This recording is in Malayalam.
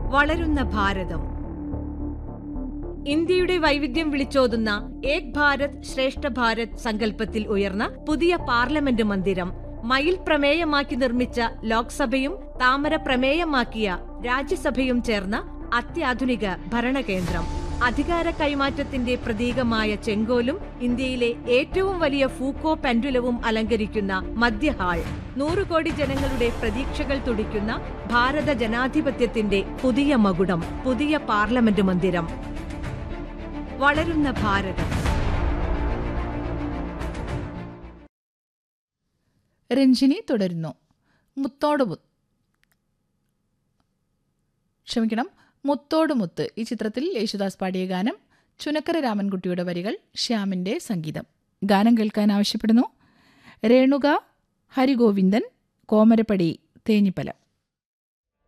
വളരുന്ന ഭാരതം ഇന്ത്യയുടെ വൈവിധ്യം വിളിച്ചോതുന്ന ഏക് ഭാരത് ശ്രേഷ്ഠ ഭാരത് സങ്കല്പത്തിൽ ഉയർന്ന പുതിയ പാർലമെന്റ് മന്ദിരം മയിൽ പ്രമേയമാക്കി നിർമ്മിച്ച ലോക്സഭയും താമര പ്രമേയമാക്കിയ രാജ്യസഭയും ചേർന്ന അത്യാധുനിക ഭരണകേന്ദ്രം അധികാര കൈമാറ്റത്തിന്റെ പ്രതീകമായ ചെങ്കോലും ഇന്ത്യയിലെ ഏറ്റവും വലിയ ഫൂക്കോ പെൻഡുലവും അലങ്കരിക്കുന്ന മധ്യഹാൾ നൂറു കോടി ജനങ്ങളുടെ പ്രതീക്ഷകൾ തുടിക്കുന്ന ഭാരത ജനാധിപത്യത്തിന്റെ പുതിയ മകുടം പുതിയ പാർലമെന്റ് മന്ദിരം വളരുന്ന ഭാരതം രഞ്ജിനി തുടരുന്നു മുത്തോട് മുത്ത് ക്ഷമിക്കണം മുത്തോട് മുത്ത് ഈ ചിത്രത്തിൽ യേശുദാസ് പാടിയ ഗാനം ചുനക്കര രാമൻകുട്ടിയുടെ വരികൾ ശ്യാമിന്റെ സംഗീതം ഗാനം കേൾക്കാൻ ആവശ്യപ്പെടുന്നു രേണുക ഹരിഗോവിന്ദൻ കോമരപ്പടി തേഞ്ഞിപ്പലം